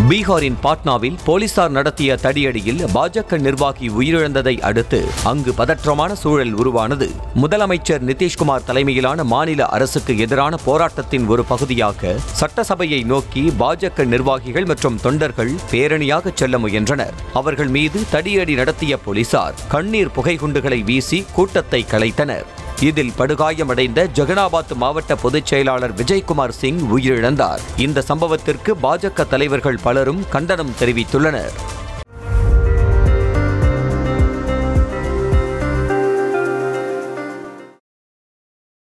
பீகாரின் பாட்னாவில் போலீசார் நடத்திய தடியடியில் பாஜக நிர்வாகி உயிரிழந்ததை அடுத்து அங்கு பதற்றமான சூழல் உருவானது முதலமைச்சர் நிதிஷ்குமார் தலைமையிலான மாநில அரசுக்கு எதிரான போராட்டத்தின் ஒரு பகுதியாக சட்டசபையை நோக்கி பாஜக நிர்வாகிகள் மற்றும் தொண்டர்கள் பேரணியாக செல்ல முயன்றனர் அவர்கள் மீது தடியடி நடத்திய போலீசார் கண்ணீர் புகைகுண்டுகளை வீசி கூட்டத்தை கலைத்தனர் இதில் படுகாயமடைந்த ஜெகனாபாத் மாவட்ட பொதுச் செயலாளர் விஜய்குமார் சிங் உயிரிழந்தார் இந்த சம்பவத்திற்கு பாஜக தலைவர்கள் பலரும் கண்டனம் தெரிவித்துள்ளனர்